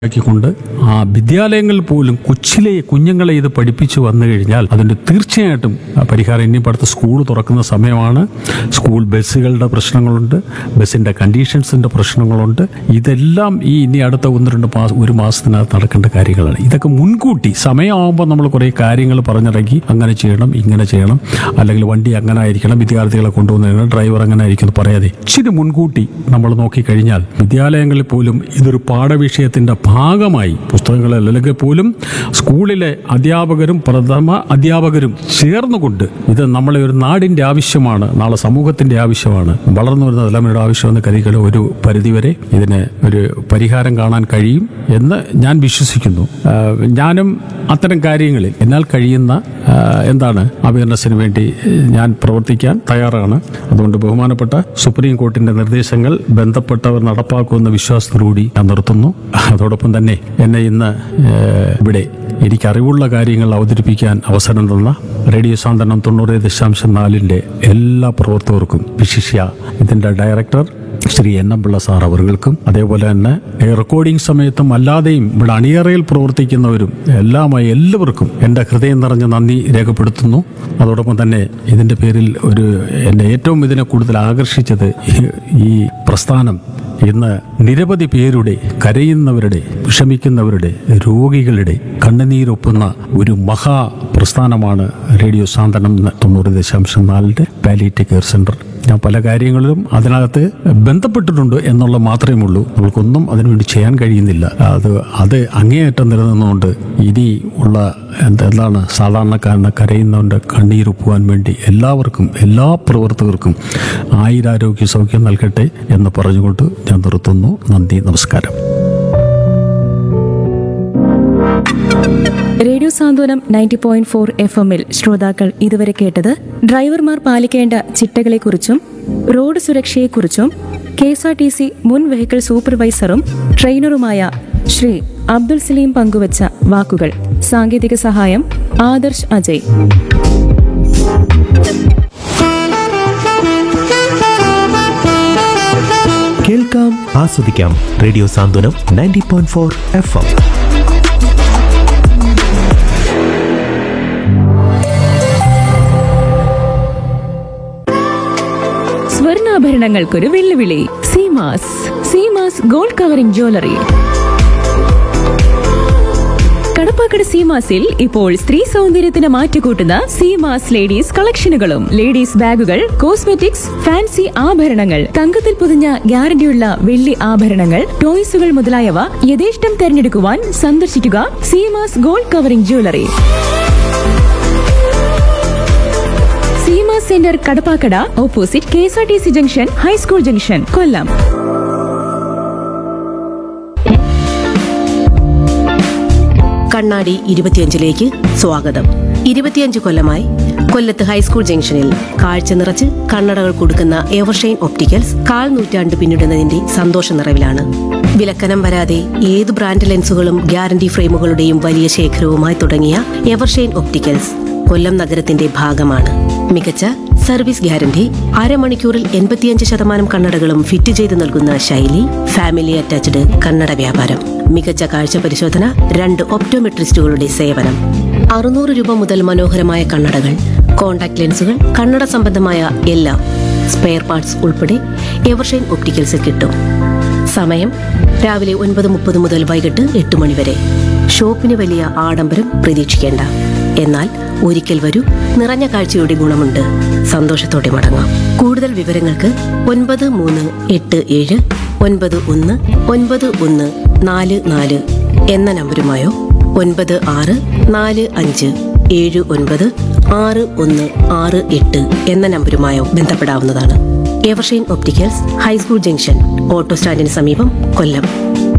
ാക്കിക്കൊണ്ട് ആ വിദ്യാലയങ്ങളിൽ പോലും കൊച്ചിലെ കുഞ്ഞുങ്ങളെ ഇത് പഠിപ്പിച്ചു വന്നു കഴിഞ്ഞാൽ അതിന്റെ തീർച്ചയായിട്ടും ആ പരിഹാരം ഇനി അടുത്ത സ്കൂൾ തുറക്കുന്ന സമയമാണ് സ്കൂൾ ബസ്സുകളുടെ പ്രശ്നങ്ങളുണ്ട് ബസ്സിന്റെ കണ്ടീഷൻസിന്റെ പ്രശ്നങ്ങളുണ്ട് ഇതെല്ലാം ഈ ഇനി അടുത്ത ഒന്ന് രണ്ട് മാസം ഒരു മാസത്തിനകത്ത് നടക്കേണ്ട കാര്യങ്ങളാണ് ഇതൊക്കെ മുൻകൂട്ടി സമയമാകുമ്പോൾ നമ്മൾ കുറേ കാര്യങ്ങൾ പറഞ്ഞിറങ്ങി അങ്ങനെ ചെയ്യണം ഇങ്ങനെ ചെയ്യണം അല്ലെങ്കിൽ വണ്ടി അങ്ങനെ ആയിരിക്കണം വിദ്യാർത്ഥികളെ കൊണ്ടുവന്ന ഡ്രൈവർ അങ്ങനെ ആയിരിക്കും എന്ന് പറയാതെ ഇച്ചിരി മുൻകൂട്ടി നമ്മൾ നോക്കിക്കഴിഞ്ഞാൽ വിദ്യാലയങ്ങളിൽ പോലും ഇതൊരു പാഠവിഷയത്തിന്റെ ഭാഗമായി പുസ്തകങ്ങളിൽ അല്ലെങ്കിൽ പോലും സ്കൂളിലെ അധ്യാപകരും പ്രഥമ അധ്യാപകരും ചേർന്നുകൊണ്ട് ഇത് നമ്മളെ ഒരു നാടിന്റെ ആവശ്യമാണ് നാളെ സമൂഹത്തിന്റെ ആവശ്യമാണ് വളർന്നു വരുന്ന തലമുറയുടെ ആവശ്യമെന്ന് കരുതികൾ ഒരു പരിധിവരെ ഇതിന് ഒരു പരിഹാരം കാണാൻ കഴിയും എന്ന് ഞാൻ വിശ്വസിക്കുന്നു ആ, ഞാനും അത്തരം കാര്യങ്ങളിൽ എന്നാൽ കഴിയുന്ന ആ, എന്താണ് അവയർനെസ്സിന് വേണ്ടി ഞാൻ പ്രവർത്തിക്കാൻ തയ്യാറാണ് അതുകൊണ്ട് ബഹുമാനപ്പെട്ട സുപ്രീം കോർട്ടിന്റെ നിർദ്ദേശങ്ങൾ ബന്ധപ്പെട്ടവർ നടപ്പാക്കുമെന്ന വിശ്വാസത്തോടുകൂടി ഞാൻ നിർത്തുന്നു അതോടൊപ്പം തന്നെ എന്നെ ഇന്ന് ഏഹ്, ഇവിടെ എനിക്ക് അറിവുള്ള കാര്യങ്ങൾ അവതരിപ്പിക്കാൻ അവസരം തന്ന റേഡിയോ സാന്ത്വനം തൊണ്ണൂറ് ദശാംശം നാലിൻ്റെ എല്ലാ പ്രവർത്തകർക്കും വിശിഷ്യ ഇതിൻ്റെ director Shri N M Pillai sir അവർക്കും അതേപോലെ തന്നെ ഈ റെക്കോർഡിംഗ് സമയത്തും അല്ലാതെയും ഇവിടെ അണിയറയിൽ പ്രവർത്തിക്കുന്നവരും എല്ലാമായി എല്ലാവർക്കും എൻ്റെ ഹൃദയം നിറഞ്ഞ നന്ദി രേഖപ്പെടുത്തുന്നു അതോടൊപ്പം തന്നെ ഇതിൻ്റെ പേരിൽ ഒരു എന്നെ ഏറ്റവും ഇതിനെ കൂടുതൽ ആകർഷിച്ചത് ഈ- ഈ പ്രസ്ഥാനം ഇന്ന് നിരവധി പേരുടെ കരയുന്നവരുടെ വിഷമിക്കുന്നവരുടെ രോഗികളുടെ കണ്ണുനീരൊപ്പുന്ന ഒരു മഹാ പ്രസ്ഥാനമാണ് റേഡിയോ സാന്ത്വനം എന്ന തൊണ്ണൂറ് ദശാംശം നാലിൻ്റെ പാലിയേറ്റീവ് കെയർ സെന്റർ ഞാൻ പല കാര്യങ്ങളിലും അതിനകത്ത് ബന്ധപ്പെട്ടിട്ടുണ്ട് എന്നുള്ള മാത്രമേ ഉള്ളൂ നമുക്കൊന്നും അതിനുവേണ്ടി ചെയ്യാൻ കഴിയുന്നില്ല അത് അത് അങ്ങേയറ്റം നിലനിന്നുകൊണ്ട് ഇനി ഉള്ള എന്താ എന്താണ് സാധാരണക്കാരനെ കരയുന്നവൻ്റെ കണ്ണീരൊപ്പുവാൻ വേണ്ടി എല്ലാവർക്കും എല്ലാ പ്രവർത്തകർക്കും ആയിരാരോഗ്യ സൗഖ്യം നൽകട്ടെ എന്ന് പറഞ്ഞുകൊണ്ട് ഞാൻ നിർത്തുന്നു നന്ദി നമസ്കാരം radio Santhwanam ninety point four F എമ്മിൽ ശ്രോതാക്കൾ ഇതുവരെ കേട്ടത് ഡ്രൈവർമാർ പാലിക്കേണ്ട ചിട്ടകളെക്കുറിച്ചും റോഡ് സുരക്ഷയെക്കുറിച്ചും K S R T C മുൻ വെഹിക്കിൾ സൂപ്പർവൈസറും ട്രെയിനറുമായ ശ്രീ അബ്ദുൽ സലീം പങ്കുവച്ച വാക്കുകൾ സാങ്കേതിക സഹായം ആദർശ് അജയ് കേൾക്കാം ആസ്വദിക്കാം radio Santhwanam ninety point four F M സ്വർണ്ണാഭരണങ്ങൾക്കൊരു വെല്ലുവിളി Seemas Seemas gold covering jewellery Kadappakkada സീമാസിൽ ഇപ്പോൾ സ്ത്രീ സൗന്ദര്യത്തിന് മാറ്റുകൂട്ടുന്ന സീമാസ് ലേഡീസ് കളക്ഷനുകളും ലേഡീസ് ബാഗുകൾ കോസ്മെറ്റിക്സ് ഫാൻസി ആഭരണങ്ങൾ തങ്കത്തിൽ പൊതിഞ്ഞ ഗ്യാരണ്ടിയുള്ള വെള്ളി ആഭരണങ്ങൾ ടോയ്സുകൾ മുതലായവ യഥേഷ്ടം തെരഞ്ഞെടുക്കുവാൻ സന്ദർശിക്കുക Seemas gold covering jewellery Seema centre Kadappakkada opposite K S R T C junction high school junction Kollam കണ്ണാടി ഇരുപത്തിയഞ്ചിലേക്ക് സ്വാഗതം ഇരുപത്തിയഞ്ച് കൊല്ലമായി കൊല്ലത്ത് ഹൈസ്കൂൾ ജംഗ്ഷനിൽ കാഴ്ച നിറച്ച് കണ്ണടകൾ കൊടുക്കുന്ന എവർഷൈൻ ഒപ്റ്റിക്കൽസ് കാൽ നൂറ്റാണ്ട് പിന്നിടുന്നതിന്റെ സന്തോഷ നിറവിലാണ് വിലക്കനം വരാതെ ഏത് ബ്രാൻഡ് ലെൻസുകളും ഗ്യാരണ്ടി ഫ്രെയിമുകളുടെയും വലിയ ശേഖരവുമായി തുടങ്ങിയ എവർഷൈൻ ഒപ്റ്റിക്കൽസ് കൊല്ലം നഗരത്തിന്റെ ഭാഗമാണ് മികച്ച സർവീസ് ഗ്യാരണ്ടി അരമണിക്കൂറിൽ എൺപത്തിയഞ്ച് ശതമാനം കണ്ണടകളും ഫിറ്റ് ചെയ്ത് നൽകുന്ന ശൈലി ഫാമിലി അറ്റാച്ച്ഡ് കണ്ണട വ്യാപാരം മികച്ച കാഴ്ച പരിശോധന രണ്ട് ഒപ്റ്റോമെട്രിസ്റ്റുകളുടെ സേവനം അറുന്നൂറ് രൂപ മുതൽ മനോഹരമായ കണ്ണടകൾ കോൺടാക്ട് ലെൻസുകൾ കണ്ണട സംബന്ധമായ എല്ലാം സ്പെയർ പാർട്സ് ഉൾപ്പെടെ എവർഷൈൻ ഒപ്റ്റിക്കൽസിൽ കിട്ടും സമയം രാവിലെ ഒൻപത് മുപ്പത് മുതൽ വൈകിട്ട് എട്ട് മണി വരെ ഷോപ്പിന് വലിയ ആഡംബരം പ്രതീക്ഷിക്കേണ്ട എന്നാൽ ഒരിക്കൽ വരൂ നിറഞ്ഞ കാഴ്ചയുടെ ഗുണമുണ്ട് സന്തോഷത്തോടെ മടങ്ങാം കൂടുതൽ വിവരങ്ങൾക്ക് ഒൻപത് മൂന്ന് എട്ട് ഏഴ് ഒൻപത് ഒന്ന് ഒൻപത് ഒന്ന് നാല് നാല് എന്ന നമ്പരുമായോ ഒൻപത് ആറ് നാല് അഞ്ച് ഏഴ് ഒൻപത് ആറ് ഒന്ന് ആറ് എട്ട് എന്ന നമ്പരുമായോ ബന്ധപ്പെടാവുന്നതാണ് Evershine Opticals high school junction auto സ്റ്റാൻഡിന് സമീപം കൊല്ലം